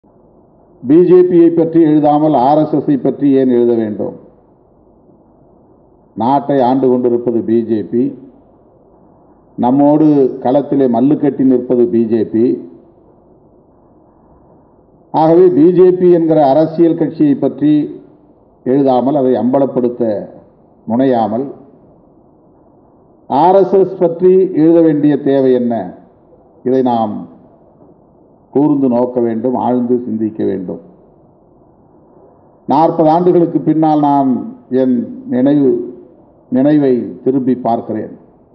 பிஜேபியை பற்றி எழுதாமல் ஆர்எஸ்எஸ்ஐ பற்றி ஏன் எழுத வேண்டும் நாட்டை ஆண்டு கொண்டிருப்பது பிஜேபி நம்மோடு களத்திலே மல்லு கட்டி நிற்பது பிஜேபி ஆகவே பிஜேபி என்கிற அரசியல் கட்சியை பற்றி எழுதாமல் அதை அம்பலப்படுத்த முனையாமல் ஆர்எஸ்எஸ் பற்றி எழுத வேண்டிய தேவை என்ன இதை நாம் கூர்ந்து நோக்க வேண்டும் ஆழ்ந்து சிந்திக்க வேண்டும் நாற்பது ஆண்டுகளுக்கு பின்னால் நான் என் நினைவு நினைவை திரும்பி பார்க்கிறேன்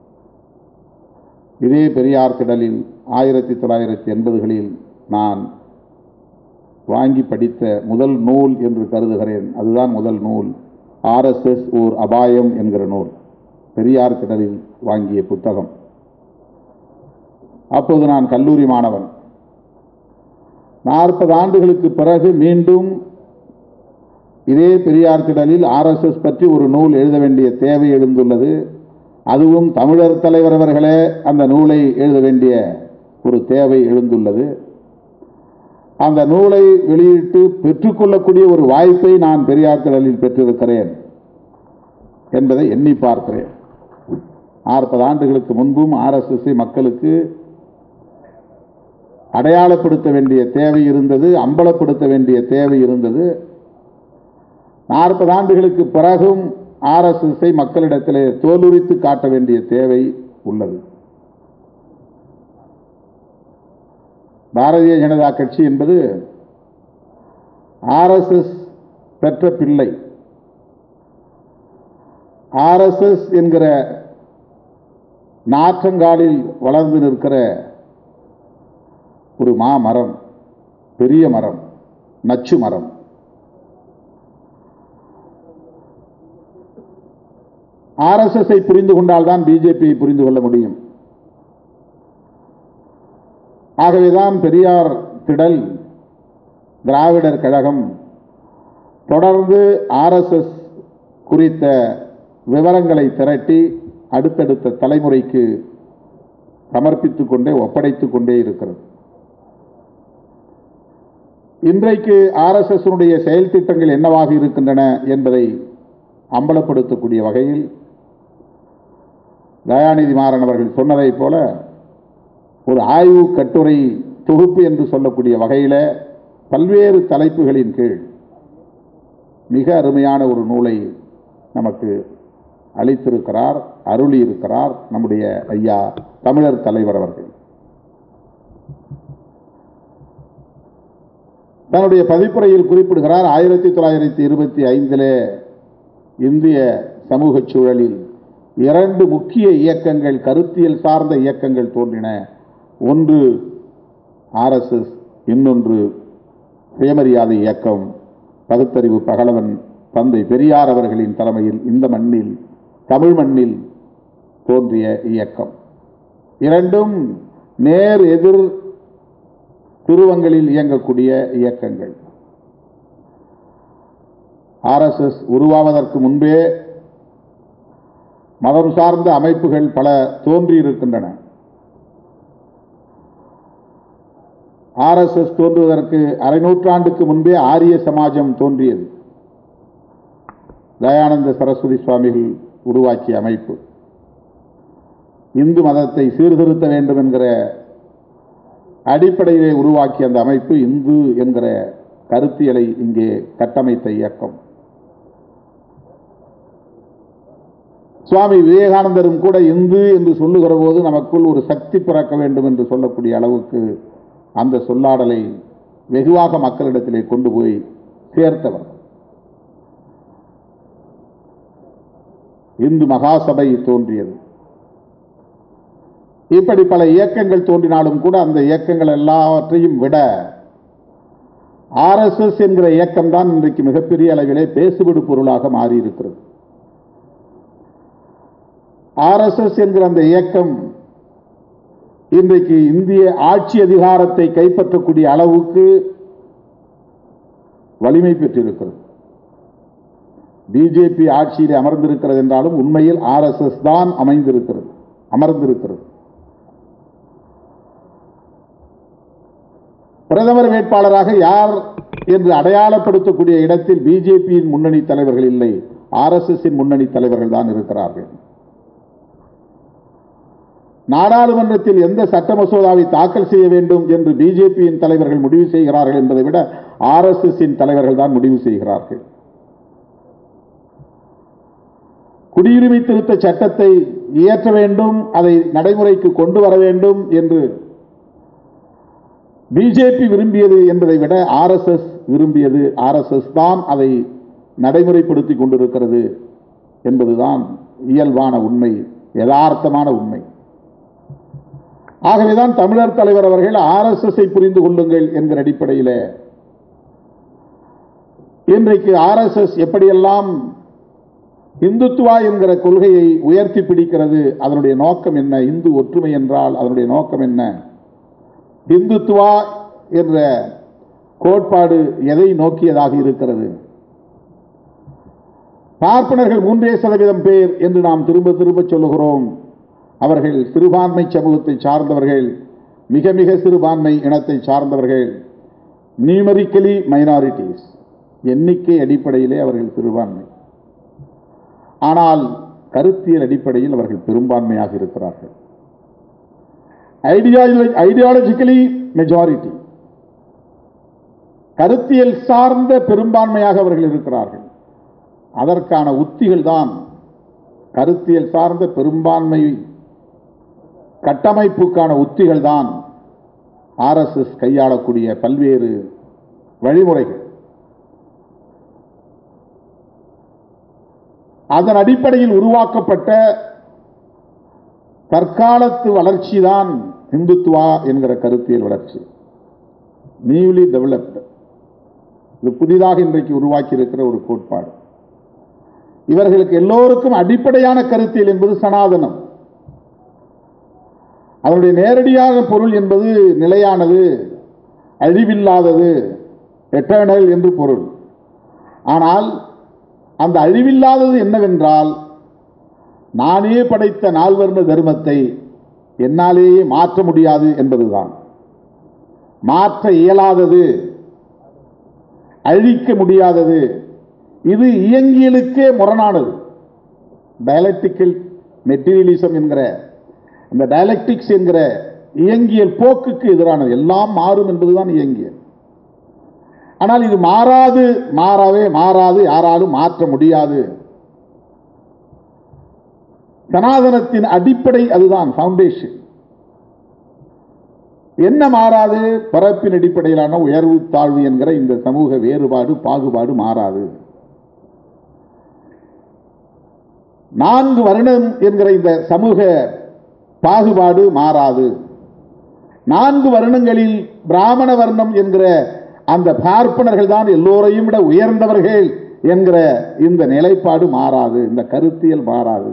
இதே பெரியார் திடலில் ஆயிரத்தி தொள்ளாயிரத்தி எண்பதுகளில் நான் வாங்கி படித்த முதல் நூல் என்று கருதுகிறேன் அதுதான் முதல் நூல் ஆர்எஸ்எஸ் ஓர் அபாயம் என்கிற நூல் பெரியார் திடலில் வாங்கிய புத்தகம் அப்போது நான் கல்லூரி மாணவன் நாற்பது ஆண்டுகளுக்கு பிறகு மீண்டும் இதே பெரியார் திடலில் ஆர்எஸ்எஸ் பற்றி ஒரு நூல் எழுத வேண்டிய தேவை எழுந்துள்ளது அதுவும் தமிழர் தலைவர் அவர்களே அந்த நூலை எழுத வேண்டிய ஒரு தேவை எழுந்துள்ளது அந்த நூலை வெளியிட்டு பெற்றுக்கொள்ளக்கூடிய ஒரு வாய்ப்பை நான் பெரியார் திடலில் பெற்றிருக்கிறேன் என்பதை எண்ணி பார்க்கிறேன் நாற்பது ஆண்டுகளுக்கு முன்பும் ஆர்எஸ்எஸ்ஐ மக்களுக்கு அடையாளப்படுத்த வேண்டிய தேவை இருந்தது அம்பலப்படுத்த வேண்டிய தேவை இருந்தது நாற்பது ஆண்டுகளுக்கு பிறகும் ஆர்எஸ்எஸ்ஐ மக்களிடத்திலே தோலுரித்து காட்ட வேண்டிய தேவை உள்ளது பாரதிய ஜனதா கட்சி என்பது ஆர்எஸ்எஸ் பெற்ற பிள்ளை ஆர்எஸ்எஸ் என்கிற நாற்றங்காலில் வளர்ந்து நிற்கிற ஒரு மாமரம் பெரிய மரம் நச்சு மரம் ஆர்எஸ்எஸ்ஐ புரிந்து கொண்டால்தான் பிஜேபியை புரிந்து கொள்ள முடியும் ஆகவேதான் பெரியார் திடல் திராவிடர் கழகம் தொடர்ந்து ஆர்எஸ்எஸ் குறித்த விவரங்களை திரட்டி அடுத்தடுத்த தலைமுறைக்கு சமர்ப்பித்துக் கொண்டே ஒப்படைத்துக் கொண்டே இருக்கிறது இன்றைக்கு ஆர்எஸ்எஸ் செயல் திட்டங்கள் என்னவாக இருக்கின்றன என்பதை அம்பலப்படுத்தக்கூடிய வகையில் தயாநிதி மாறன் அவர்கள் சொன்னதைப் போல ஒரு ஆய்வு கட்டுரை தொகுப்பு என்று சொல்லக்கூடிய வகையில் பல்வேறு தலைப்புகளின் கீழ் மிக அருமையான ஒரு நூலை நமக்கு அளித்திருக்கிறார் அருளி இருக்கிறார் நம்முடைய ஐயா தமிழர் தலைவர் அவர்கள் தன்னுடைய பதிப்புரையில் குறிப்பிடுகிறார் ஆயிரத்தி தொள்ளாயிரத்தி இருபத்தி ஐந்திலே இந்திய சமூக சூழலில் இரண்டு முக்கிய இயக்கங்கள் கருத்தியல் சார்ந்த இயக்கங்கள் தோன்றின ஒன்று ஆர்எஸ்எஸ் இன்னொன்று சுயமரியாதை இயக்கம் பகுத்தறிவு பகலவன் தந்தை பெரியார் அவர்களின் தலைமையில் இந்த மண்ணில் தமிழ் மண்ணில் தோன்றிய இயக்கம் இரண்டும் நேர் எதிர் துருவங்களில் இயங்கக்கூடிய இயக்கங்கள் ஆர்எஸ்எஸ் உருவாவதற்கு முன்பே மதம் சார்ந்த அமைப்புகள் பல தோன்றியிருக்கின்றன ஆர்எஸ்எஸ் தோன்றுவதற்கு அரை நூற்றாண்டுக்கு முன்பே ஆரிய சமாஜம் தோன்றியது தயானந்த சரஸ்வதி சுவாமிகள் உருவாக்கிய அமைப்பு இந்து மதத்தை சீர்திருத்த வேண்டும் என்கிற அடிப்படையிலே உருவாக்கிய அந்த அமைப்பு இந்து என்கிற கருத்தியலை இங்கே கட்டமைத்த இயக்கம் சுவாமி விவேகானந்தரும் கூட இந்து என்று சொல்லுகிற போது நமக்குள் ஒரு சக்தி பிறக்க வேண்டும் என்று சொல்லக்கூடிய அளவுக்கு அந்த சொல்லாடலை வெகுவாக மக்களிடத்திலே கொண்டு போய் சேர்த்தவர் இந்து மகாசபை தோன்றியது இப்படி பல இயக்கங்கள் தோன்றினாலும் கூட அந்த இயக்கங்கள் எல்லாவற்றையும் விட ஆர்எஸ்எஸ் என்கிற இயக்கம் தான் இன்றைக்கு மிகப்பெரிய அளவிலே பேசுபடு பொருளாக மாறியிருக்கிறது ஆர்எஸ்எஸ் என்கிற அந்த இயக்கம் இன்றைக்கு இந்திய ஆட்சி அதிகாரத்தை கைப்பற்றக்கூடிய அளவுக்கு வலிமை பெற்றிருக்கிறது பிஜேபி ஆட்சியில் அமர்ந்திருக்கிறது என்றாலும் உண்மையில் ஆர்எஸ்எஸ் தான் அமைந்திருக்கிறது அமர்ந்திருக்கிறது பிரதமர் வேட்பாளராக யார் என்று அடையாளப்படுத்தக்கூடிய இடத்தில் பிஜேபியின் முன்னணி தலைவர்கள் இல்லை ஆர்எஸ்எஸ்ஸின் முன்னணி தலைவர்கள் தான் இருக்கிறார்கள் நாடாளுமன்றத்தில் எந்த சட்ட மசோதாவை தாக்கல் செய்ய வேண்டும் என்று பிஜேபியின் தலைவர்கள் முடிவு செய்கிறார்கள் என்பதை விட ஆர்எஸ்எஸ்ஸின் தலைவர்கள் தான் முடிவு செய்கிறார்கள் குடியுரிமை திருத்த சட்டத்தை இயற்ற வேண்டும் அதை நடைமுறைக்கு கொண்டு வர வேண்டும் என்று பிஜேபி விரும்பியது என்பதை விட ஆர்எஸ்எஸ் விரும்பியது ஆர்எஸ்எஸ் தான் அதை நடைமுறைப்படுத்தி கொண்டிருக்கிறது என்பதுதான் இயல்பான உண்மை யதார்த்தமான உண்மை ஆகவேதான் தமிழர் தலைவர் அவர்கள் ஆர்எஸ்எஸ் புரிந்து கொள்ளுங்கள் என்கிற அடிப்படையில் இன்றைக்கு ஆர்எஸ்எஸ் எப்படியெல்லாம் இந்துத்துவா என்கிற கொள்கையை உயர்த்தி பிடிக்கிறது அதனுடைய நோக்கம் என்ன இந்து ஒற்றுமை என்றால் அதனுடைய நோக்கம் என்ன இந்துத்துவா என்ற கோட்பாடு எதை நோக்கியதாக இருக்கிறது பார்ப்பனர்கள் மூன்றே சதவீதம் பேர் என்று நாம் திரும்ப திரும்ப சொல்லுகிறோம் அவர்கள் சிறுபான்மை சமூகத்தை சார்ந்தவர்கள் மிக மிக சிறுபான்மை இனத்தை சார்ந்தவர்கள் நியூமரிக்கலி மைனாரிட்டிஸ் எண்ணிக்கை அடிப்படையிலே அவர்கள் சிறுபான்மை ஆனால் கருத்தியல் அடிப்படையில் அவர்கள் பெரும்பான்மையாக இருக்கிறார்கள் ஐடியாலஜிக்கலி மெஜாரிட்டி கருத்தியல் சார்ந்த பெரும்பான்மையாக அவர்கள் இருக்கிறார்கள் அதற்கான உத்திகள் தான் கருத்தியல் சார்ந்த பெரும்பான்மை கட்டமைப்புக்கான உத்திகள் தான் ஆர்எஸ்எஸ் கையாளக்கூடிய பல்வேறு வழிமுறைகள் அதன் அடிப்படையில் உருவாக்கப்பட்ட தற்காலத்து வளர்ச்சி தான் இந்துத்துவா என்கிற கருத்தியல் வளர்ச்சி நியூலி டெவலப்டு இது புதிதாக இன்றைக்கு உருவாக்கி இருக்கிற ஒரு கோட்பாடு இவர்களுக்கு எல்லோருக்கும் அடிப்படையான கருத்தியல் என்பது சனாதனம் அதனுடைய நேரடியான பொருள் என்பது நிலையானது அழிவில்லாதது எட்டர்னல் என்று பொருள் ஆனால் அந்த அழிவில்லாதது என்னவென்றால் நானே படைத்த நால்வர்ண தர்மத்தை என்னாலேயே மாற்ற முடியாது என்பதுதான் மாற்ற இயலாதது அழிக்க முடியாதது இது இயங்கியலுக்கே முரணானது டயலக்டிக்கல் மெட்டீரியலிசம் என்கிற இந்த டயலக்டிக்ஸ் என்கிற இயங்கியல் போக்குக்கு எதிரானது எல்லாம் மாறும் என்பதுதான் இயங்கியல் ஆனால் இது மாறாது மாறவே மாறாது யாராலும் மாற்ற முடியாது சனாதனத்தின் அடிப்படை அதுதான் ஃபவுண்டேஷன் என்ன மாறாது பரப்பின் அடிப்படையிலான உயர்வு தாழ்வு என்கிற இந்த சமூக வேறுபாடு பாகுபாடு மாறாது நான்கு வருடம் என்கிற இந்த சமூக பாகுபாடு மாறாது நான்கு வருணங்களில் பிராமண வர்ணம் என்கிற அந்த பார்ப்பனர்கள் தான் எல்லோரையும் விட உயர்ந்தவர்கள் என்கிற இந்த நிலைப்பாடு மாறாது இந்த கருத்தியல் மாறாது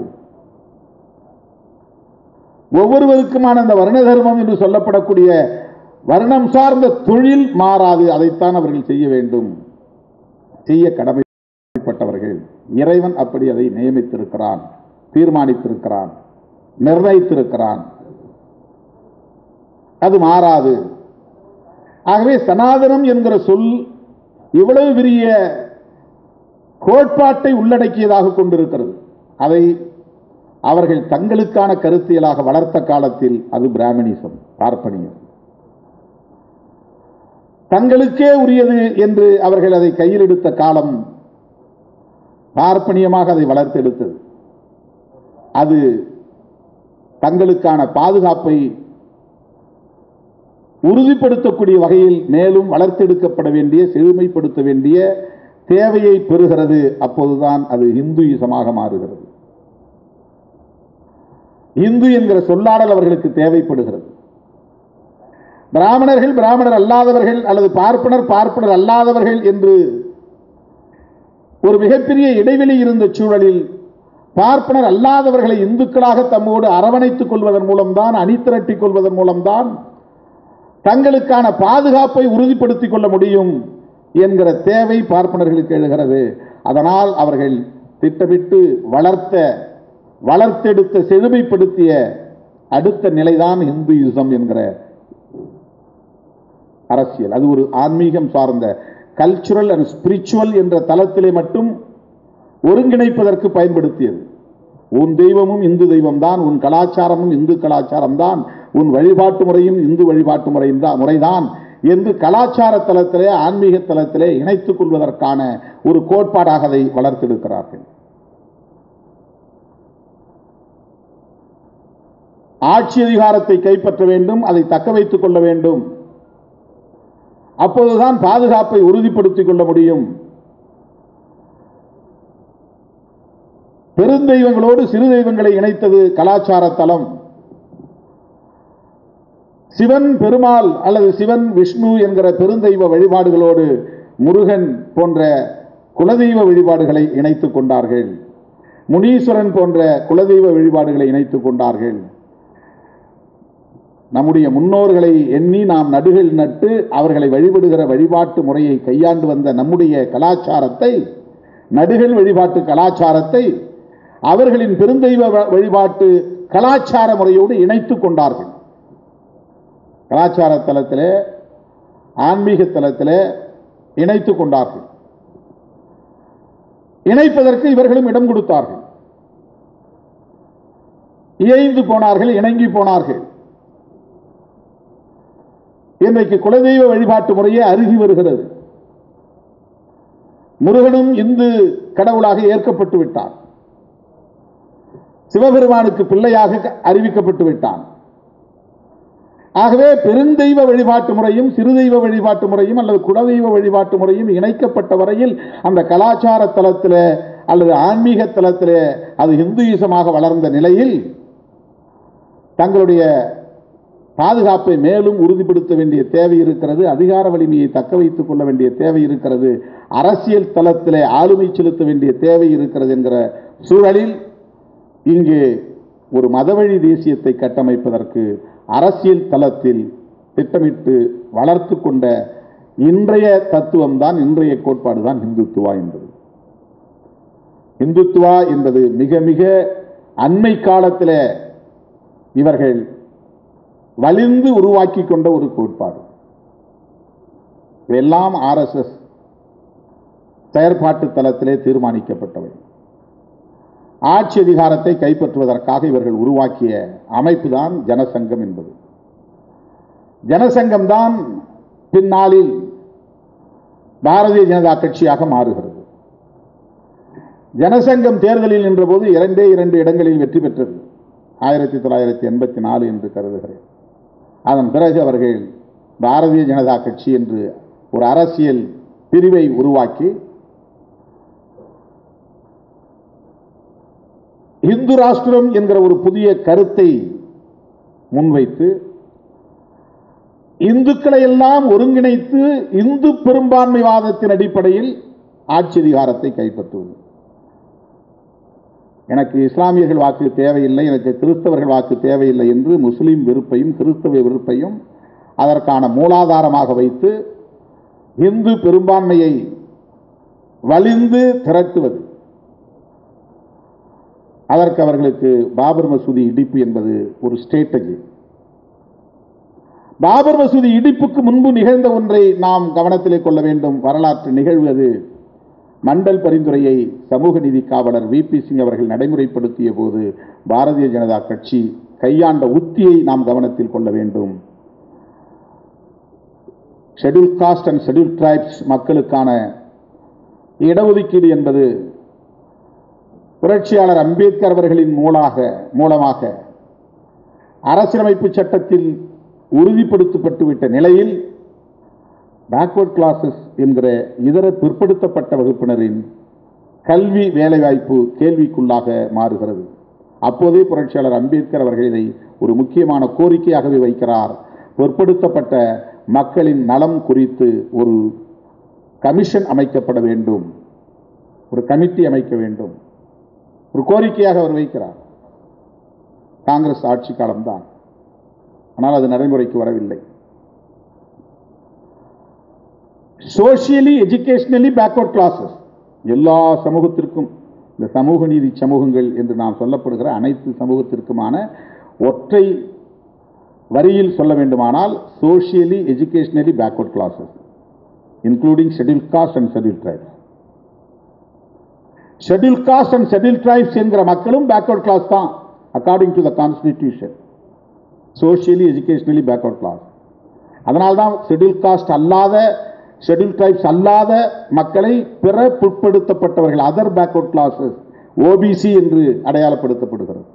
ஒவ்வொருவருக்குமான அந்த வர்ண தர்மம் என்று சொல்லப்படக்கூடிய வர்ணம் சார்ந்த தொழில் மாறாது அதைத்தான் அவர்கள் செய்ய வேண்டும் செய்ய கடமைப்பட்டவர்கள் இறைவன் அப்படி அதை நியமித்திருக்கிறான் தீர்மானித்திருக்கிறான் நிர்ணயித்திருக்கிறான் அது மாறாது ஆகவே சனாதனம் என்கிற சொல் இவ்வளவு பெரிய கோட்பாட்டை உள்ளடக்கியதாக கொண்டிருக்கிறது அதை அவர்கள் தங்களுக்கான கருத்தியலாக வளர்த்த காலத்தில் அது பிராமணிசம் பார்ப்பனியம் தங்களுக்கே உரியது என்று அவர்கள் அதை கையில் எடுத்த காலம் பார்ப்பனியமாக அதை வளர்த்தெடுத்தது அது தங்களுக்கான பாதுகாப்பை உறுதிப்படுத்தக்கூடிய வகையில் மேலும் வளர்த்தெடுக்கப்பட வேண்டிய செழுமைப்படுத்த வேண்டிய தேவையை பெறுகிறது அப்போதுதான் அது இந்துயிசமாக மாறுகிறது இந்து என்கிற சொல்லாடல் அவர்களுக்கு தேவைப்படுகிறது பிராமணர்கள் பிராமணர் அல்லாதவர்கள் அல்லது பார்ப்பனர் பார்ப்பனர் அல்லாதவர்கள் என்று ஒரு மிகப்பெரிய இடைவெளி இருந்த சூழலில் பார்ப்பனர் அல்லாதவர்களை இந்துக்களாக தம்மோடு அரவணைத்துக் கொள்வதன் மூலம்தான் அணிதிரட்டிக் கொள்வதன் மூலம்தான் தங்களுக்கான பாதுகாப்பை உறுதிப்படுத்திக் கொள்ள முடியும் என்கிற தேவை பார்ப்பனர்களுக்கு எழுகிறது அதனால் அவர்கள் திட்டமிட்டு வளர்த்த வளர்த்தெடுத்த செழுமைப்படுத்திய அடுத்த நிலைதான் இந்துயிசம் என்கிற அரசியல் அது ஒரு ஆன்மீகம் சார்ந்த கல்ச்சுரல் அண்ட் ஸ்பிரிச்சுவல் என்ற தளத்திலே மட்டும் ஒருங்கிணைப்பதற்கு பயன்படுத்தியது உன் தெய்வமும் இந்து தெய்வம்தான் உன் கலாச்சாரமும் இந்து கலாச்சாரம் தான் உன் வழிபாட்டு முறையும் இந்து வழிபாட்டு முறையும் தான் முறைதான் என்று கலாச்சார தளத்திலே ஆன்மீக தளத்திலே இணைத்துக் கொள்வதற்கான ஒரு கோட்பாடாக அதை வளர்த்தெடுக்கிறார்கள் ஆட்சி அதிகாரத்தை கைப்பற்ற வேண்டும் அதை தக்க வைத்துக் கொள்ள வேண்டும் அப்போதுதான் பாதுகாப்பை உறுதிப்படுத்திக் கொள்ள முடியும் பெருந்தெய்வங்களோடு சிறு தெய்வங்களை இணைத்தது கலாச்சார தலம் சிவன் பெருமாள் அல்லது சிவன் விஷ்ணு என்கிற பெருந்தெய்வ வழிபாடுகளோடு முருகன் போன்ற குலதெய்வ வழிபாடுகளை இணைத்துக் கொண்டார்கள் முனீஸ்வரன் போன்ற குலதெய்வ வழிபாடுகளை இணைத்துக் கொண்டார்கள் நம்முடைய முன்னோர்களை எண்ணி நாம் நடுகள் நட்டு அவர்களை வழிபடுகிற வழிபாட்டு முறையை கையாண்டு வந்த நம்முடைய கலாச்சாரத்தை நடுகள் வழிபாட்டு கலாச்சாரத்தை அவர்களின் பெருந்தெய்வ வ- வழிபாட்டு கலாச்சார முறையோடு இணைத்துக் கொண்டார்கள் கலாச்சார தலத்திலே ஆன்மீக தலத்திலே இணைத்துக் கொண்டார்கள் இணைப்பதற்கு இவர்களும் இடம் கொடுத்தார்கள் இயைந்து போனார்கள் இணங்கி போனார்கள் இன்றைக்கு குலதெய்வ வழிபாட்டு முறையே அருகி வருகிறது முருகனும் இந்து கடவுளாக ஏற்கப்பட்டு விட்டான் சிவபெருமானுக்கு பிள்ளையாக அறிவிக்கப்பட்டு விட்டான் ஆகவே பெருந்தெய்வ வழிபாட்டு முறையும் சிறுதெய்வ வழிபாட்டு முறையும் அல்லது குலதெய்வ வழிபாட்டு முறையும் இணைக்கப்பட்ட வரையில் அந்த கலாச்சார தலத்திலே அல்லது ஆன்மீக தலத்திலே அது இந்துயிசமாக வளர்ந்த நிலையில் தங்களுடைய பாதுகாப்பை மேலும் உறுதிப்படுத்த வேண்டிய தேவை இருக்கிறது அதிகார வலிமையை தக்க வைத்துக் கொள்ள வேண்டிய தேவை இருக்கிறது அரசியல் தளத்திலே ஆளுமை செலுத்த வேண்டிய தேவை இருக்கிறது என்கிற சூழலில் இங்கே ஒரு மதவழி தேசியத்தை கட்டமைப்பதற்கு அரசியல் தளத்தில் திட்டமிட்டு வளர்த்து கொண்ட இன்றைய தத்துவம் தான் இன்றைய கோட்பாடு தான் இந்துத்துவா என்பது இந்துத்துவா என்பது மிக மிக அண்மை காலத்தில் இவர்கள் வலிந்து உருவாக்கி கொண்ட ஒரு கோட்பாடு இவையெல்லாம் ஆர்எஸ்எஸ் செயற்பாட்டு தளத்திலே தீர்மானிக்கப்பட்டவை ஆட்சி அதிகாரத்தை கைப்பற்றுவதற்காக இவர்கள் உருவாக்கிய அமைப்பு தான் ஜனசங்கம் என்பது ஜனசங்கம் தான் பின்னாளில் பாரதிய ஜனதா கட்சியாக மாறுகிறது ஜனசங்கம் தேர்தலில் நின்றபோது இரண்டே இரண்டு இடங்களில் வெற்றி பெற்றது ஆயிரத்தி தொள்ளாயிரத்தி எண்பத்தி நாலு என்று கருதுகிறேன் அதன் பிறகு அவர்கள் பாரதிய ஜனதா கட்சி என்று ஒரு அரசியல் பிரிவை உருவாக்கி இந்து ராஷ்டிரம் என்கிற ஒரு புதிய கருத்தை முன்வைத்து இந்துக்களை எல்லாம் ஒருங்கிணைத்து இந்து பெரும்பான்மைவாதத்தின் அடிப்படையில் ஆட்சி அதிகாரத்தை கைப்பற்றுவது எனக்கு இஸ்லாமியர்கள் வாக்கு தேவையில்லை எனக்கு கிறிஸ்தவர்கள் வாக்கு தேவையில்லை என்று முஸ்லிம் வெறுப்பையும் கிறிஸ்தவ வெறுப்பையும் அதற்கான மூலாதாரமாக வைத்து இந்து பெரும்பான்மையை வலிந்து திரட்டுவது அதற்கு அவர்களுக்கு பாபர் மசூதி இடிப்பு என்பது ஒரு ஸ்ட்ராட்டஜி பாபர் மசூதி இடிப்புக்கு முன்பு நிகழ்ந்த ஒன்றை நாம் கவனத்திலே கொள்ள வேண்டும் வரலாற்று நிகழ்வு அது மண்டல் பரிந்துரையை சமூக நீதி காவலர் வி பி சிங் அவர்கள் நடைமுறைப்படுத்திய போது பாரதிய ஜனதா கட்சி கையாண்ட உத்தியை நாம் கவனத்தில் கொள்ள வேண்டும் schedule caste and schedule tribes மக்களுக்கான இடஒதுக்கீடு என்பது புரட்சியாளர் அம்பேத்கர் அவர்களின் மூலாக மூலமாக அரசியலமைப்பு சட்டத்தில் உறுதிப்படுத்தப்பட்டு விட்ட நிலையில் பேக்வர்ட் கிளாஸஸ் என்கிற இதர பிற்படுத்தப்பட்ட வகுப்பினரின் கல்வி வேலைவாய்ப்பு கேள்விக்குள்ளாக மாறுகிறது அப்போதே புரட்சியாளர் அம்பேத்கர் அவர்கள் இதை ஒரு முக்கியமான கோரிக்கையாகவே வைக்கிறார் பிற்படுத்தப்பட்ட மக்களின் நலம் குறித்து ஒரு கமிஷன் அமைக்கப்பட வேண்டும் ஒரு கமிட்டி அமைக்க வேண்டும் ஒரு கோரிக்கையாக அவர் வைக்கிறார் காங்கிரஸ் ஆட்சி காலம்தான் ஆனால் அது நடைமுறைக்கு வரவில்லை சோசியலி எஜுகேஷனலி பேக்வர்ட் கிளாஸஸ் எல்லா சமூகத்திற்கும் இந்த சமூக நீதி சமூகங்கள் என்று நாம் சொல்லப்படுகிற அனைத்து சமூகத்திற்குமான ஒற்றை வரியில் சொல்ல வேண்டுமானால் socially educationally backward classes including schedule caste and schedule tribes schedule caste and schedule tribes என்கிற மக்களும் பேக்வர்ட் கிளாஸ் தான் according to the constitution socially educationally backward class அதனால தான் ஷெட்யூல் காஸ்ட் அல்லாத ஷெட்யூல் ட்ரைப்ஸ் அல்லாத மக்களை பிற பிற்படுத்தப்பட்டவர்கள் அதர் பேக்வர்ட் கிளாஸஸ் ஓபிசி என்று அடையாளப்படுத்தப்படுகிறது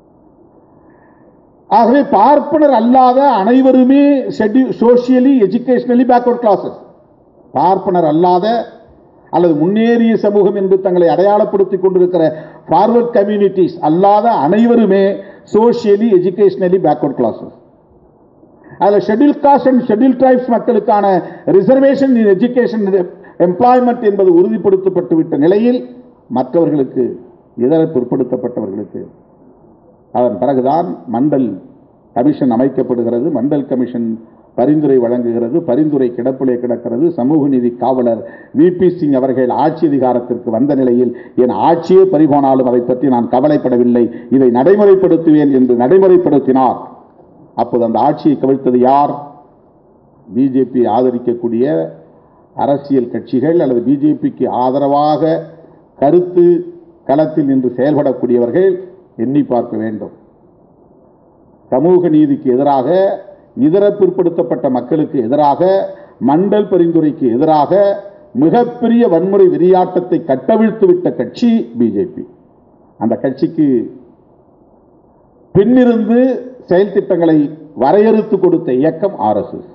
ஆகவே பார்ப்பனர் அல்லாத அனைவருமே schedule socially educationally backward classes பார்ப்பனர் அல்லாத அல்லது முன்னேறிய சமூகம் என்று தங்களை அடையாளப்படுத்திக் கொண்டிருக்கிற ஃபார்வர்ட் கம்யூனிட்டிஸ் அல்லாத அனைவருமே சோஷியலி எஜுகேஷனலி பேக்வர்ட் கிளாஸஸ் அதில் schedule caste and schedule tribes மக்களுக்கான ரிசர்வேஷன் இன் எஜுகேஷன் எம்ப்ளாய்மெண்ட் என்பது உறுதிப்படுத்தப்பட்டு விட்ட நிலையில் மற்றவர்களுக்கு இதர பிற்படுத்தப்பட்டவர்களுக்கு அதன் பிறகுதான் மண்டல் கமிஷன் அமைக்கப்படுகிறது மண்டல் கமிஷன் பரிந்துரை வழங்குகிறது பரிந்துரை கிடப்பிலே கிடக்கிறது சமூக நீதி காவலர் விபி சிங் அவர்கள் ஆட்சி அதிகாரத்திற்கு வந்த நிலையில் என் ஆட்சியே பறிபோனாலும் அதை பற்றி நான் கவலைப்படவில்லை இதை நடைமுறைப்படுத்துவேன் என்று நடைமுறைப்படுத்தினார் அப்போது அந்த ஆட்சியை கவிழ்த்தது யார் பிஜேபி ஆதரிக்கக்கூடிய அரசியல் கட்சிகள் அல்லது பிஜேபிக்கு ஆதரவாக கருத்து களத்தில் நின்று செயல்படக்கூடியவர்கள் எண்ணி பார்க்க வேண்டும் சமூக நீதிக்கு எதிராக இதர பிற்படுத்தப்பட்ட மக்களுக்கு எதிராக மண்டல் பரிந்துரைக்கு எதிராக மிகப்பெரிய வன்முறை வெறியாட்டத்தை கட்டவிழ்த்து விட்ட கட்சி பிஜேபி அந்த கட்சிக்கு பின்னிருந்து செயல் திட்டங்களை வரையறுத்து கொடுத்த இயக்கம் ஆர்எஸ்எஸ்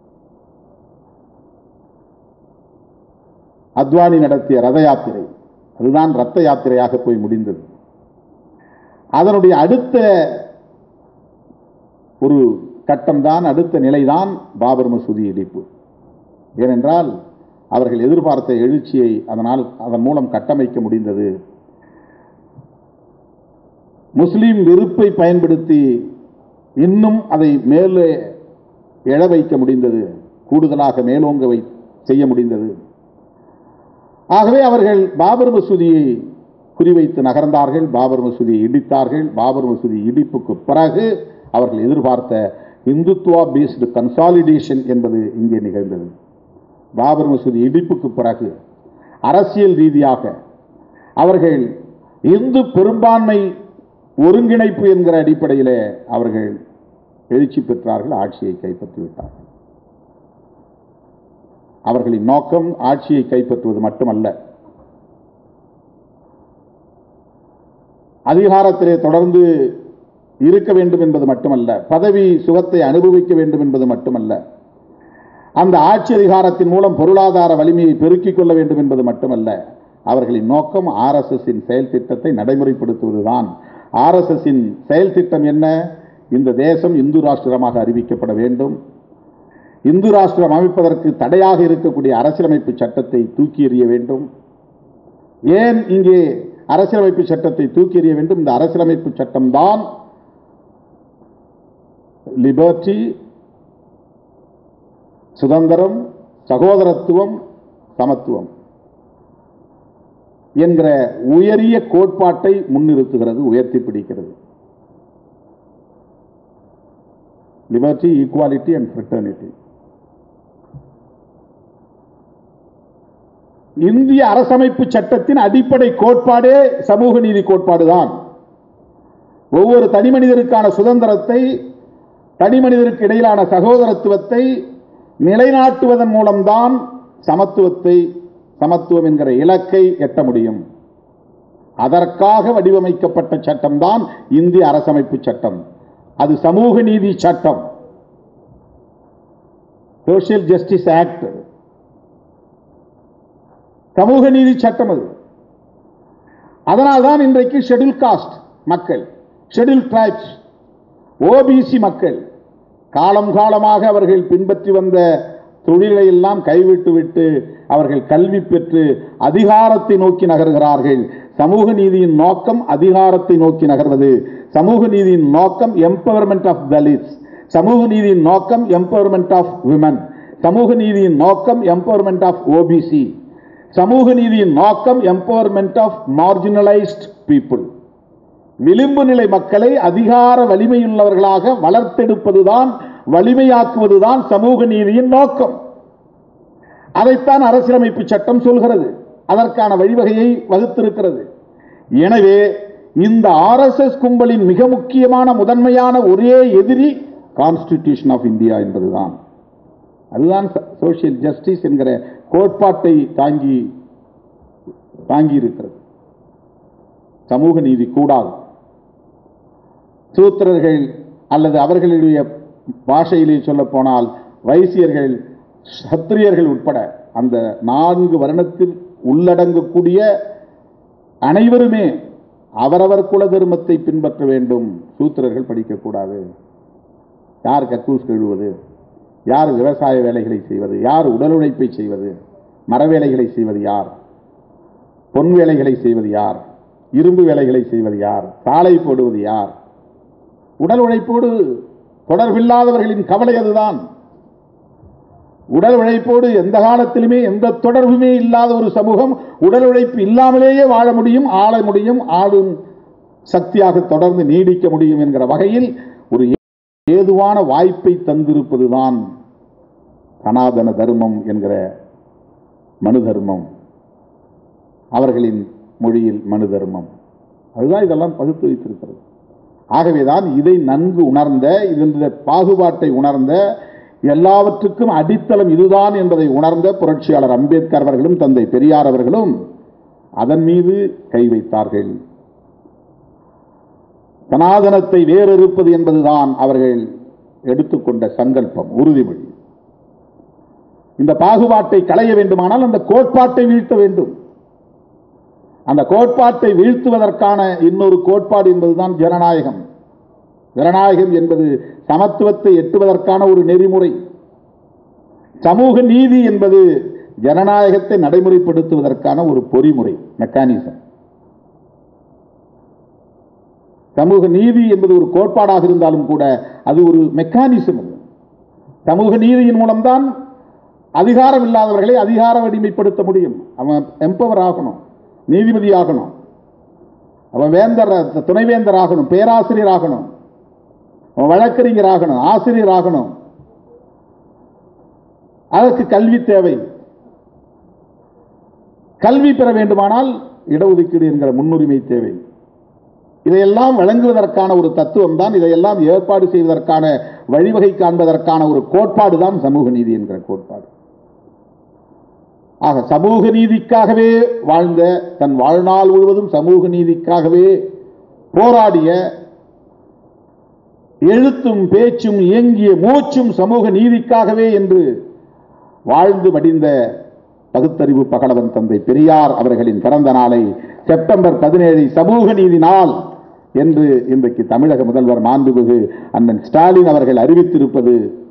அத்வானி நடத்திய ரத யாத்திரை அதுதான் ரத்த யாத்திரையாக போய் முடிந்தது அதனுடைய அடுத்த ஒரு கட்டம்தான் அடுத்த நிலைதான் பாபர் மசூதி இடிப்பு ஏனென்றால் அவர்கள் எதிர்பார்த்த எழுச்சியை அதனால் அதன் மூலம் கட்டமைக்க முடிந்தது முஸ்லிம் வெறுப்பை பயன்படுத்தி இன்னும் அதை மேலே எழ வைக்க முடிந்தது கூடுதலாக மேலோங்க வை செய்ய முடிந்தது ஆகவே அவர்கள் பாபர் மசூதியை குறிவைத்து நகர்ந்தார்கள் பாபர் மசூதியை இடித்தார்கள் பாபர் மசூதி இடிப்புக்கு பிறகு அவர்கள் எதிர்பார்த்த இந்துத்துவா பேஸ்டு கன்சாலிடேஷன் என்பது இங்கே நிகழ்ந்தது பாபர் மசூதி இடிப்புக்கு பிறகு அரசியல் ரீதியாக அவர்கள் இந்து பெரும்பான்மை ஒருங்கிணைப்பு என்கிற அடிப்படையிலே அவர்கள் எழுச்சி பெற்றார்கள் ஆட்சியை கைப்பற்றிவிட்டார்கள் அவர்களின் நோக்கம் ஆட்சியை கைப்பற்றுவது மட்டுமல்ல அதிகாரத்திலே தொடர்ந்து இருக்க வேண்டும் என்பது மட்டுமல்ல பதவி சுகத்தை அனுபவிக்க வேண்டும் என்பது மட்டுமல்ல அந்த ஆட்சி அதிகாரத்தின் மூலம் பொருளாதார வலிமையை பெருக்கிக் கொள்ள வேண்டும் என்பது மட்டுமல்ல அவர்களின் நோக்கம் ஆர்எஸ்எஸ்ஸின் செயல் திட்டத்தை நடைமுறைப்படுத்துவதுதான் ஆர்எஸ்எஸ்ஸின் செயல் திட்டம் என்ன இந்த தேசம் இந்து ராஷ்டிரமாக அறிவிக்கப்பட வேண்டும் இந்து ராஷ்டிரம் அமைப்பதற்கு தடையாக இருக்கக்கூடிய அரசியலமைப்பு சட்டத்தை தூக்கி எறிய வேண்டும் ஏன் இங்கே அரசியலமைப்பு சட்டத்தை தூக்கி எறிய வேண்டும் இந்த அரசியலமைப்பு சட்டம்தான் லிபர்ட்டி சுதந்திரம் சகோதரத்துவம் சமத்துவம் என்கிற உயரிய கோட்பாட்டை முன்னிறுத்துகிறது உயர்த்தி பிடிக்கிறது லிபர்ட்டி ஈக்குவாலிட்டி அண்ட் ஃப்ரெட்டர்னிட்டி இந்திய அரசமைப்பு சட்டத்தின் அடிப்படை கோட்பாடே சமூக நீதி கோட்பாடுதான் ஒவ்வொரு தனி மனிதருக்கான சுதந்திரத்தை தனி மனிதருக்கு இடையிலான சகோதரத்துவத்தை நிலைநாட்டுவதன் மூலம்தான் சமத்துவத்தை சமத்துவம் என்கிற இலக்கை எட்ட முடியும் அதற்காக வடிவமைக்கப்பட்ட சட்டம்தான் இந்திய அரசமைப்பு சட்டம் அது சமூக நீதி சட்டம் சோசியல் ஜஸ்டிஸ் ஆக்ட் சமூக நீதி சட்டம் அது அதனால்தான் இன்றைக்கு ஷெட்யூல் காஸ்ட் மக்கள் ஷெட்யூல் டிரைப்ஸ் ஓபிசி மக்கள் காலம் காலமாக அவர்கள் பின்பற்றி வந்த தொழிலை எல்லாம் கைவிட்டு விட்டு அவர்கள் கல்வி பெற்று அதிகாரத்தை நோக்கி நகர்கிறார்கள் சமூக நீதியின் நோக்கம் அதிகாரத்தை நோக்கி நகர்வது சமூக நீதியின் நோக்கம் எம்பவர்மெண்ட் ஆஃப் தலித்ஸ் சமூக நீதியின் நோக்கம் எம்பவர்மெண்ட் ஆஃப் விமன் சமூக நீதியின் நோக்கம் எம்பவர்மெண்ட் ஆஃப் ஓபிசி சமூக நீதியின் நோக்கம் எம்பவர்மெண்ட் ஆஃப் மார்ஜினலைஸ்ட் பீப்புள் விளிம்பு நிலை மக்களை அதிகார வலிமையுள்ளவர்களாக வளர்த்தெடுப்பதுதான் வலிமையாக்குவதுதான் சமூக நீதியின் நோக்கம் அதைத்தான் அரசியலமைப்பு சட்டம் சொல்கிறது அதற்கான வழிவகையை வகுத்திருக்கிறது எனவே இந்த ஆர்எஸ்எஸ் கும்பலின் மிக முக்கியமான முதன்மையான ஒரே எதிரி கான்ஸ்டிடியூஷன் ஆஃப் இந்தியா என்பதுதான் அதுதான் சோசியல் ஜஸ்டிஸ் என்கிற கோட்பாட்டை தாங்கி தாங்கி இருக்கிறது சமூக நீதி கூடாது சூத்திரர்கள் அல்லது அவர்களுடைய பாஷையிலே சொல்ல போனால் வைசியர்கள் சத்திரியர்கள் உட்பட அந்த நான்கு வருணத்தில் உள்ளடங்கக்கூடிய அனைவருமே அவரவர் குல தர்மத்தை பின்பற்ற வேண்டும் சூத்திரர்கள் படிக்கக்கூடாது யார் கக்கூஸ் கழுவுவது யார் விவசாய வேலைகளை செய்வது யார் உடல் உழைப்பை செய்வது மர வேலைகளை செய்வது யார் பொன் வேலைகளை செய்வது யார் இரும்பு வேலைகளை செய்வது யார் சாலை போடுவது யார் உடல் உழைப்போடு தொடர்பில்லாதவர்களின் கவலை அதுதான் உடல் உழைப்போடு எந்த காலத்திலுமே எந்த தொடர்புமே இல்லாத ஒரு சமூகம் உடல் உழைப்பு இல்லாமலேயே வாழ முடியும் ஆள முடியும் ஆளும் சக்தியாக தொடர்ந்து நீடிக்க முடியும் என்கிற வகையில் ஒரு ஏதுவான வாய்ப்பை தந்திருப்பதுதான் சனாதன தர்மம் என்கிற மனு தர்மம் அவர்களின் மொழியில் மனு தர்மம் அதுதான் இதெல்லாம் பகுத்து வைத்திருக்கிறது ஆகவேதான் இதை நன்கு உணர்ந்த இந்த பாகுபாட்டை உணர்ந்த எல்லாவற்றுக்கும் அடித்தளம் இதுதான் என்பதை உணர்ந்த புரட்சியாளர் அம்பேத்கர் அவர்களும் தந்தை பெரியார் அவர்களும் அதன் மீது கை வைத்தார்கள் சனாதனத்தை வேறறுப்பது என்பதுதான் அவர்கள் எடுத்துக்கொண்ட சங்கல்பம் உறுதிமொழி இந்த பாகுபாட்டை களைய வேண்டுமானால் அந்த கோட்பாட்டை வீழ்த்த வேண்டும் அந்த கோட்பாட்டை வீழ்த்துவதற்கான இன்னொரு கோட்பாடு என்பதுதான் ஜனநாயகம் ஜனநாயகம் என்பது சமத்துவத்தை எட்டுவதற்கான ஒரு நெறிமுறை சமூக நீதி என்பது ஜனநாயகத்தை நடைமுறைப்படுத்துவதற்கான ஒரு பொறிமுறை மெக்கானிசம் சமூக நீதி என்பது ஒரு கோட்பாடாக இருந்தாலும் கூட அது ஒரு மெக்கானிசம் அது சமூக நீதியின் மூலம்தான் அதிகாரம் இல்லாதவர்களை அதிகார வடிமைப்படுத்த முடியும் அவன் எம்பவர் ஆகணும் நீதிபதி ஆகணும் அவன் வேந்தர் துணைவேந்தர் ஆகணும் பேராசிரியர் ஆகணும் அவன் வழக்கறிஞர் ஆகணும் ஆசிரியர் ஆகணும் அதற்கு கல்வி தேவை கல்வி பெற வேண்டுமானால் இடஒதுக்கீடு என்கிற முன்னுரிமை தேவை இதையெல்லாம் வழங்குவதற்கான ஒரு தத்துவம் தான் இதையெல்லாம் ஏற்பாடு செய்வதற்கான வழிவகை காண்பதற்கான ஒரு கோட்பாடு தான் சமூக நீதி என்கிற கோட்பாடு ஆக சமூக நீதிக்காகவே வாழ்ந்த தன் வாழ்நாள் முழுவதும் சமூக நீதிக்காகவே போராடிய எழுத்தும் பேச்சும் இயங்கிய மூச்சும் சமூக நீதிக்காகவே என்று வாழ்ந்து மடிந்த பகுத்தறிவு பகலவன் தந்தை பெரியார் அவர்களின் பிறந்த நாளை செப்டம்பர் பதினேழு சமூக நீதி நாள் என்று இன்றைக்கு தமிழக முதல்வர் மாண்புமிகு அண்ணன் ஸ்டாலின் அவர்கள் அறிவித்திருப்பது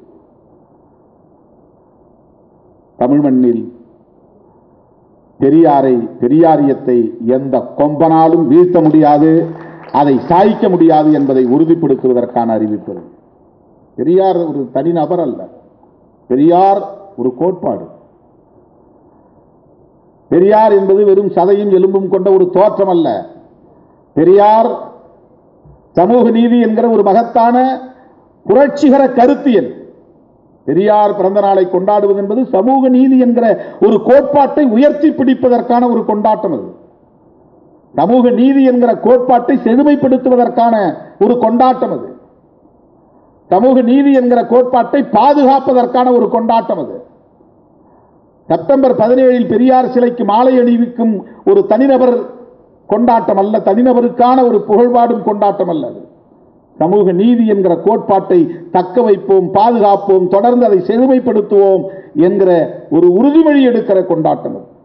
தமிழ் மண்ணில் பெரியாரை பெரியாரியத்தை எந்த கொம்பனாலும் வீழ்த்த முடியாது அதை சாய்க்க முடியாது என்பதை உறுதிப்படுத்துவதற்கான அறிவிப்பு பெரியார் ஒரு தனிநபர் அல்ல பெரியார் ஒரு கோட்பாடு பெரியார் என்பது வெறும் சதையும் எலும்பும் கொண்ட ஒரு தோற்றம் அல்ல பெரியார் சமூக நீதி என்கிற ஒரு மகத்தான புரட்சிகர கருத்தியல் பெரியார் பிறந்த நாளை கொண்டாடுவது என்பது சமூக நீதி என்கிற ஒரு கோட்பாட்டை உயர்த்தி பிடிப்பதற்கான ஒரு கொண்டாட்டம் அது சமூக நீதி என்கிற கோட்பாட்டை செழுமைப்படுத்துவதற்கான ஒரு கொண்டாட்டம் அது சமூக நீதி என்கிற கோட்பாட்டை பாதுகாப்பதற்கான ஒரு கொண்டாட்டம் அது செப்டம்பர் பதினேழில் பெரியார் சிலைக்கு மாலை அணிவிக்கும் ஒரு தனிநபர் கொண்டாட்டம் அல்ல தனிநபருக்கான ஒரு புகழ்பாடும் கொண்டாட்டம் அல்ல அது சமூக நீதி என்கிற கோட்பாட்டை தக்க வைப்போம் பாதுகாப்போம் தொடர்ந்து அதை செழுமைப்படுத்துவோம் என்கிற ஒரு உறுதிமொழி எடுக்கிற கொண்டாட்டம் அது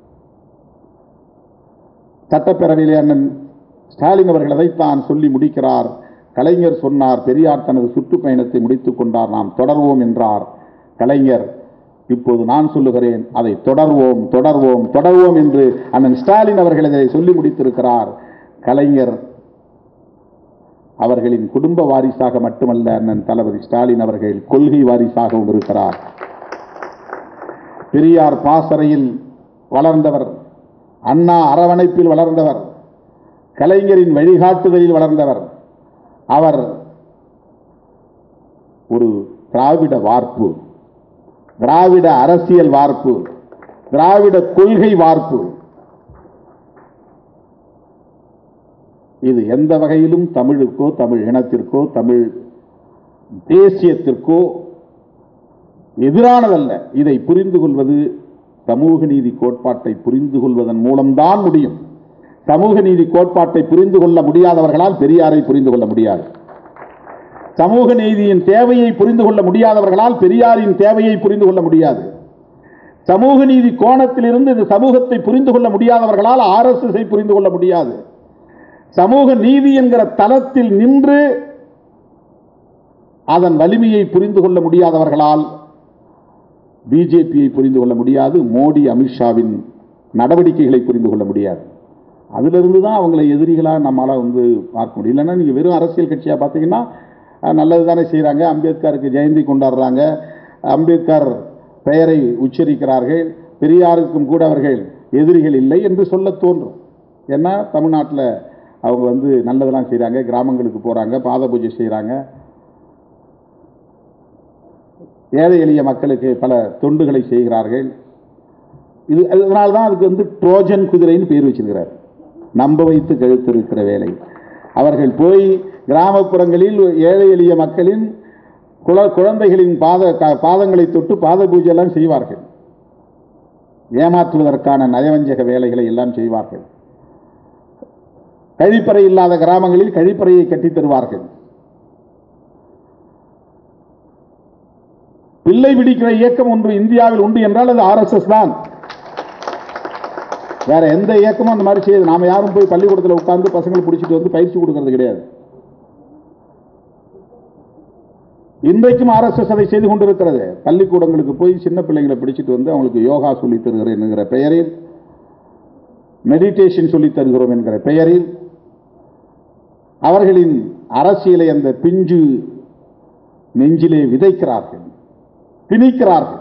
சட்டப்பேரவையிலே அண்ணன் ஸ்டாலின் அவர்கள் அதைத்தான் சொல்லி முடிக்கிறார் கலைஞர் சொன்னார் பெரியார் தனது சுற்றுப்பயணத்தை முடித்துக் கொண்டார் நாம் தொடர்வோம் என்றார் கலைஞர் இப்போது நான் சொல்லுகிறேன் அதை தொடர்வோம் தொடர்வோம் தொடர்வோம் என்று அண்ணன் ஸ்டாலின் அவர்கள் இதை சொல்லி முடித்திருக்கிறார் கலைஞர் அவர்களின் குடும்ப வாரிசாக மட்டுமல்ல அண்ணன் தளபதி ஸ்டாலின் அவர்கள் கொள்கை வாரிசாகவும் இருக்கிறார் பெரியார் பாசறையில் வளர்ந்தவர் அண்ணா அரவணைப்பில் வளர்ந்தவர் கலைஞரின் வழிகாட்டுதலில் வளர்ந்தவர் அவர் ஒரு திராவிட வார்ப்பு திராவிட அரசியல் வார்ப்பு திராவிட கொள்கை வார்ப்பு இது எந்த வகையிலும் தமிழுக்கோ தமிழ் இனத்திற்கோ தமிழ் தேசியத்திற்கோ எதிரானதல்ல இதை புரிந்து கொள்வது சமூக நீதி கோட்பாட்டை புரிந்து கொள்வதன் மூலம்தான் முடியும் சமூக நீதி கோட்பாட்டை புரிந்து கொள்ள முடியாதவர்களால் பெரியாரை புரிந்து கொள்ள முடியாது சமூக நீதியின் தேவையை புரிந்து கொள்ள முடியாதவர்களால் பெரியாரின் தேவையை புரிந்து கொள்ள முடியாது சமூக நீதி கோணத்திலிருந்து இந்த சமூகத்தை புரிந்து கொள்ள முடியாதவர்களால் ஆர்எஸ்எஸ்ஐ புரிந்து கொள்ள முடியாது சமூக நீதி என்கிற தளத்தில் நின்று அதன் வலிமையை புரிந்து கொள்ள முடியாதவர்களால் பிஜேபியை புரிந்து கொள்ள முடியாது மோடி அமித்ஷாவின் நடவடிக்கைகளை புரிந்து கொள்ள முடியாது அதிலிருந்து தான் அவங்களை எதிரிகளாக நம்மளால் வந்து பார்க்க முடியும் இல்லைன்னா நீங்கள் வெறும் அரசியல் கட்சியாக பார்த்தீங்கன்னா அஹ், நல்லது தானே செய்கிறாங்க அம்பேத்கருக்கு ஜெயந்தி கொண்டாடுறாங்க அம்பேத்கர் பெயரை உச்சரிக்கிறார்கள் பெரியாருக்கும் கூட அவர்கள் எதிரிகள் இல்லை என்று சொல்ல தோன்றும் ஏன்னா தமிழ்நாட்டில் அவங்க வந்து நல்லதெல்லாம் செய்கிறாங்க கிராமங்களுக்கு போகிறாங்க பாத பூஜை செய்கிறாங்க ஏழை எளிய மக்களுக்கு பல தொண்டுகளை செய்கிறார்கள் இது அதனால தான் அதுக்கு வந்து ட்ரோஜன் குதிரைன்னு பேர் வச்சிருக்கிறார் நம்ப வைத்து கழுத்திருக்கிற வேலை அவர்கள் போய் கிராமப்புறங்களில் ஏழை எளிய மக்களின் குல குழந்தைகளின் பாத க- பாதங்களை தொட்டு பாத பூஜை எல்லாம் செய்வார்கள் ஏமாற்றுவதற்கான நயவஞ்சக வேலைகளை எல்லாம் செய்வார்கள் கழிப்பறை இல்லாத கிராமங்களில் கழிப்பறையை கட்டித் தருவார்கள் பிள்ளை பிடிக்கிற இயக்கம் ஒன்று இந்தியாவில் உண்டு என்றால் அது ஆர்எஸ்எஸ் தான் வேற எந்த இயக்கமும் அந்த மாதிரி செய்யுது நாம யாரும் போய் பள்ளிக்கூடத்தில் உட்கார்ந்து பசங்களை பிடிச்சிட்டு வந்து பயிற்சி கொடுக்கறது கிடையாது இன்றைக்கும் ஆர்எஸ்எஸ் அதை செய்து கொண்டிருக்கிறது பள்ளிக்கூடங்களுக்கு போய் சின்ன பிள்ளைங்களை பிடிச்சிட்டு வந்து அவங்களுக்கு யோகா சொல்லித் தருகிறேன் என்கிற பெயரில் மெடிடேஷன் சொல்லித் தருகிறோம் என்கிற பெயரில் அவர்களின் அரசியலை அந்த பிஞ்சு நெஞ்சிலே விதைக்கிறார்கள் திணிக்கிறார்கள்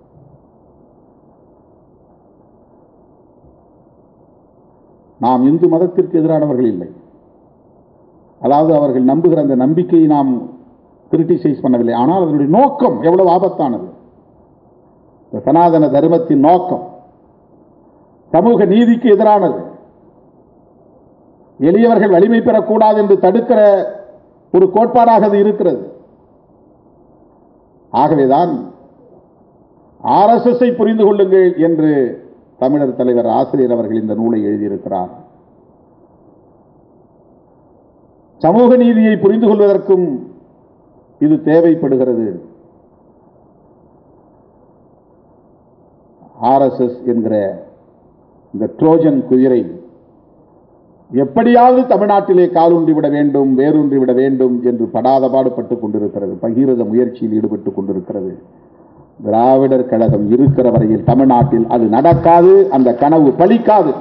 நாம் இந்து மதத்திற்கு எதிரானவர்கள் இல்லை அதாவது அவர்கள் நம்புகிற அந்த நம்பிக்கையை நாம் கிரிட்டிசைஸ் பண்ணவில்லை ஆனால் அதனுடைய நோக்கம் எவ்வளவு ஆபத்தானது இந்த சனாதன தர்மத்தின் நோக்கம் சமூக நீதிக்கு எதிரானது எளியவர்கள் வலிமை பெறக்கூடாது என்று தடுக்கிற ஒரு கோட்பாடாக அது இருக்கிறது ஆகவேதான் ஆர்எஸ்எஸ்ஐ புரிந்து கொள்ளுங்கள் என்று தமிழர் தலைவர் ஆசிரியர் அவர்கள் இந்த நூலை எழுதியிருக்கிறார் சமூக நீதியை புரிந்து கொள்வதற்கும் இது தேவைப்படுகிறது ஆர்எஸ்எஸ் என்கிற இந்த ட்ரோஜன் குதிரை எப்படியாவது தமிழ்நாட்டிலே காலூன்றி விட வேண்டும் வேரூன்றி விட வேண்டும் என்று படாத பாடுபட்டுக் கொண்டிருக்கிறது பகீரத முயற்சியில் ஈடுபட்டுக் கொண்டிருக்கிறது திராவிடர் கழகம் இருக்கிற வரையில் தமிழ்நாட்டில் அது நடக்காது அந்த கனவு பலிக்காது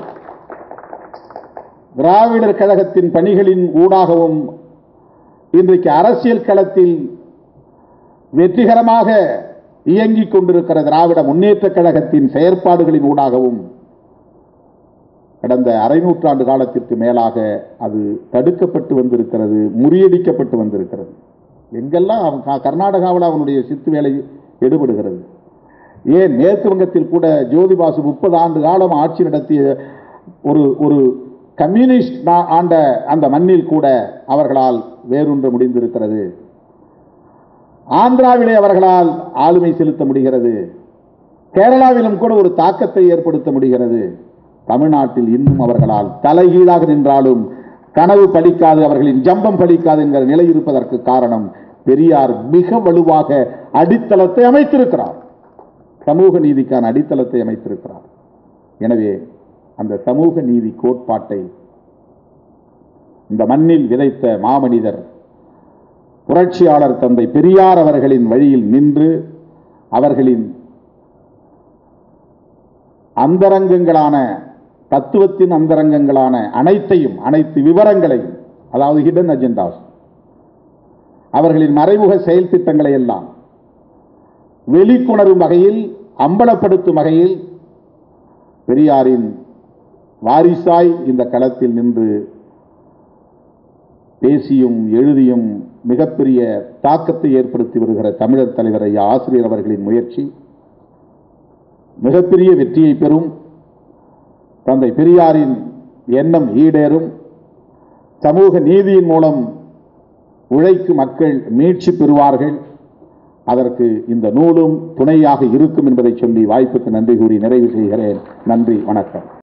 திராவிடர் கழகத்தின் பணிகளின் ஊடாகவும் இன்றைக்கு அரசியல் களத்தில் வெற்றிகரமாக இயங்கிக் கொண்டிருக்கிற திராவிட முன்னேற்றக் கழகத்தின் செயற்பாடுகளின் ஊடாகவும் கடந்த அரை நூற்றாண்டு காலத்திற்கு மேலாக அது தடுக்கப்பட்டு வந்திருக்கிறது முறியடிக்கப்பட்டு வந்திருக்கிறது எங்கெல்லாம் அவன் க- கர்நாடகாவில் அவனுடைய சித்து வேலை எடுபடுகிறது ஏன் மேற்கு வங்கத்தில் கூட ஜோதிபாசு முப்பது ஆண்டு காலம் ஆட்சி நடத்திய ஒரு ஒரு கம்யூனிஸ்ட் நா- ஆண்ட அந்த மண்ணில் கூட அவர்களால் வேரூன்ற முடிந்திருக்கிறது ஆந்திராவிலே அவர்களால் ஆளுமை செலுத்த முடிகிறது கேரளாவிலும் கூட ஒரு தாக்கத்தை ஏற்படுத்த முடிகிறது தமிழ்நாட்டில் இன்னும் அவர்களால் தலைகீழாக நின்றாலும் கனவு பலிக்காது அவர்களின் ஜம்பம் பலிக்காது என்கிற நிலை இருப்பதற்கு காரணம் பெரியார் மிக வலுவாக அடித்தளத்தை அமைத்திருக்கிறார் சமூக நீதிக்கான அடித்தளத்தை அமைத்திருக்கிறார் எனவே அந்த சமூக நீதி கோட்பாட்டை இந்த மண்ணில் விதைத்த மாமனிதர் புரட்சியாளர் தந்தை பெரியார் அவர்களின் வழியில் நின்று அவர்களின் அந்தரங்கங்களான தத்துவத்தின் அந்தரங்கங்களான அனைத்தையும் அனைத்து விவரங்களையும் அதாவது ஹிடன் அஜெண்டாஸ் அவர்களின் மறைமுக செயல் திட்டங்களை எல்லாம் வெளிக்கொணரும் வகையில் அம்பலப்படுத்தும் வகையில் பெரியாரின் வாரிசாய் இந்த களத்தில் நின்று பேசியும் எழுதியும் மிகப்பெரிய தாக்கத்தை ஏற்படுத்தி வருகிற தமிழர் தலைவர் ஐயா ஆசிரியர் அவர்களின் முயற்சி மிகப்பெரிய வெற்றியை பெறும் தந்தை பெரியாரின் எண்ணம் ஈடேறும் சமூக நீதியின் மூலம் உழைக்கும் மக்கள் மீட்சி பெறுவார்கள் அதற்கு இந்த நூலும் துணையாக இருக்கும் என்பதை சொல்லி வாய்ப்புக்கு நன்றி கூறி நிறைவு செய்கிறேன் நன்றி வணக்கம்